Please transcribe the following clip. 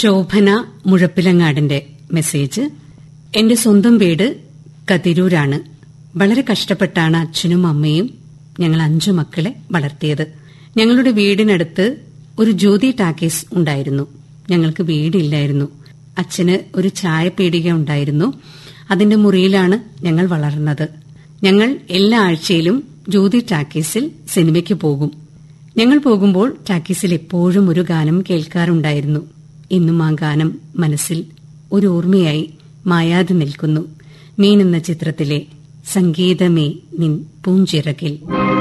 Shobhana മുഴപ്പിലങ്ങാടിന്റെ message എന്റെ സ്വന്തം വീട് കതിരൂരാണ് വളരെ കഷ്ടപ്പെട്ടാണ് അച്ഛനും അമ്മയും ഞങ്ങൾ അഞ്ചു മക്കളെ വളർത്തിയത് ഞങ്ങളുടെ വീടിനടുത്ത് ഒരു ജ്യോതി ടാക്കീസ് ഉണ്ടായിരുന്നു ഞങ്ങൾക്ക് വീടില്ലായിരുന്നു അച്ഛന് ഒരു ചായപീടിക ഉണ്ടായിരുന്നു അതിന്റെ മുറിയിലാണ് ഞങ്ങൾ വളർന്നത് ഞങ്ങൾ എല്ലാ ആഴ്ചയിലും ജ്യോതി ടാക്കീസിൽ സിനിമയ്ക്ക് പോകും ഞങ്ങൾ പോകുമ്പോൾ ടാക്കീസിൽ എപ്പോഴും ഒരു ഗാനം കേൾക്കാറുണ്ടായിരുന്നു ഇന്നും ആ ഗാനം മനസ്സിൽ ഒരു ഓർമ്മയായി മായാതെ നിൽക്കുന്നു മീൻ എന്ന ചിത്രത്തിലെ സംഗീതമേ നിൻ പൂഞ്ചിറകിൽ